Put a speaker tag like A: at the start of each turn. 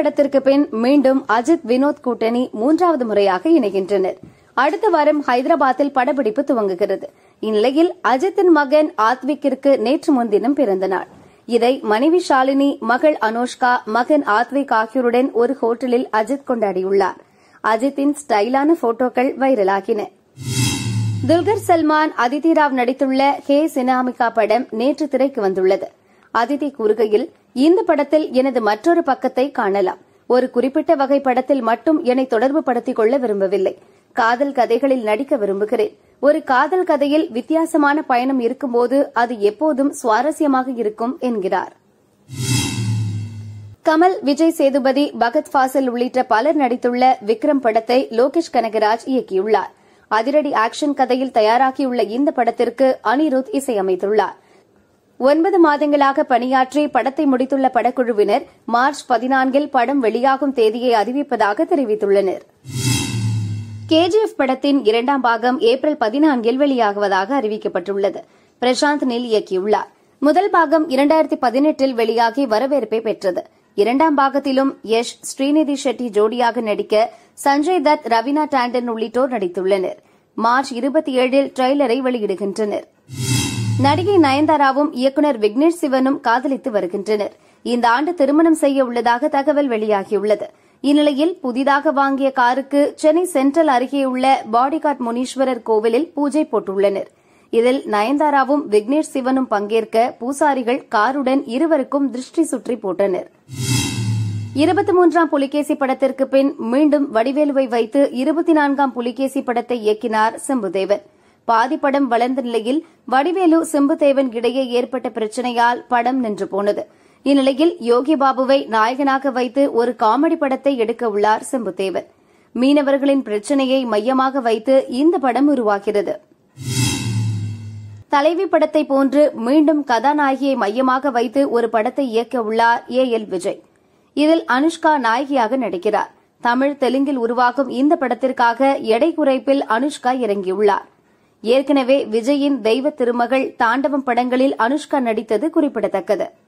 A: படத்திற்கு பின் மீண்டும் அஜித் வினோத் கூட்டணி மூன்றாவது முறையாக இணைகின்றனர் அடுத்த வாரம் ஹைதராபாத்தில் படப்பிடிப்பு துவங்குகிறது இந்நிலையில் அஜித்தின் மகன் ஆத்விக்கிற்கு நேற்று முன்தினம் பிறந்த நாள் இதை மனைவி ஷாலினி மகள் அனோஷ்கா மகன் ஆத்விக் ஆகியோருடன் ஒரு ஹோட்டலில் அஜித் கொண்டாடியுள்ளார் அஜித்தின் ஸ்டைலான போட்டோக்கள் வைரலாகின துல்கர் சல்மான் அதிதி ராவ் நடித்துள்ள ஹே சினாமிகா படம் நேற்று திரைக்கு வந்துள்ளது அதிதி கூறுகையில் இந்த படத்தில் எனது மற்றொரு பக்கத்தை காணலாம் ஒரு குறிப்பிட்ட வகை படத்தில் மட்டும் என்னை தொடர்பு படுத்திக் கொள்ள விரும்பவில்லை காதல் கதைகளில் நடிக்க விரும்புகிறேன் ஒரு காதல் கதையில் வித்தியாசமான பயணம் இருக்கும்போது அது எப்போதும் சுவாரஸ்யமாக இருக்கும் என்கிறார் கமல் விஜய் சேதுபதி பகத் ஃபாசில் உள்ளிட்ட பலர் நடித்துள்ள விக்ரம் படத்தை லோகேஷ் கனகராஜ் இயக்கியுள்ளார் அதிரடி ஆக்ஷன் கதையில் தயாராகியுள்ள இந்த படத்திற்கு அனிருத் இசையமைத்துள்ளார் ஒன்பது மாதங்களாக பணியாற்றி படத்தை முடித்துள்ள படக்குழுவினர் மார்ச் பதினான்கில் படம் வெளியாகும் தேதியை அறிவிப்பதாக தெரிவித்துள்ளனர் கேஜிஎஃப் படத்தின் இரண்டாம் பாகம் ஏப்ரல் பதினான்கில் வெளியாகுவதாக அறிவிக்கப்பட்டுள்ளது பிரசாந்த் நில் இயக்கியுள்ளார் முதல் பாகம் இரண்டாயிரத்தி பதினெட்டில் வெளியாகி வரவேற்பை பெற்றது இரண்டாம் பாகத்திலும் யஷ் ஸ்ரீநிதி ஷெட்டி ஜோடியாக நடிக்க சஞ்சய் தத் ரவீனா டாண்டன் உள்ளிட்டோர் நடித்துள்ளனர் மார்ச் இருபத்தி ஏழில் ட்ரெய்லரை வெளியிடுகின்றனர் நடிகை நயன்தாராவும் இயக்குநர் விக்னேஷ் சிவனும் காதலித்து வருகின்றனர் இந்த ஆண்டு திருமணம் செய்ய உள்ளதாக தகவல் வெளியாகியுள்ளது இந்நிலையில் புதிதாக வாங்கிய காருக்கு சென்னை சென்ட்ரல் அருகேயுள்ள பாடிகார்ட் முனீஸ்வரர் கோவிலில் பூஜை போட்டுள்ளனர் இதில் நயன்தாராவும் விக்னேஷ் சிவனும் பங்கேற்க பூசாரிகள் காருடன் இருவருக்கும் திருஷ்டி சுற்றி போட்டனர் இருபத்தி மூன்றாம் புலிகேசி படத்திற்கு பின் மீண்டும் வடிவேலுவை வைத்து இருபத்தி நான்காம் புலிகேசி படத்தை இயக்கினார் சிம்புதேவன் பாதி படம் வளர்ந்த நிலையில் வடிவேலு சிம்புதேவன் இடையே ஏற்பட்ட பிரச்சனையால் படம் நின்று போனது இந்நிலையில் யோகி பாபுவை நாயகனாக வைத்து ஒரு காமெடி படத்தை எடுக்க உள்ளார் சிம்புதேவன் மீனவர்களின் பிரச்சனையை மையமாக வைத்து இந்த படம் உருவாகிறது தலைவி படத்தை போன்று மீண்டும் கதாநாயகியை மையமாக வைத்து ஒரு படத்தை இயக்க உள்ளார் ஏ எல் விஜய் இதில் அனுஷ்கா நாயகியாக நடிக்கிறார் தமிழ் தெலுங்கில் உருவாகும் இந்த படத்திற்காக எடை குறைப்பில் அனுஷ்கா இறங்கியுள்ளார் ஏற்கனவே விஜயின் தெய்வ திருமகள் தாண்டவம் படங்களில் அனுஷ்கா நடித்தது குறிப்பிடத்தக்கது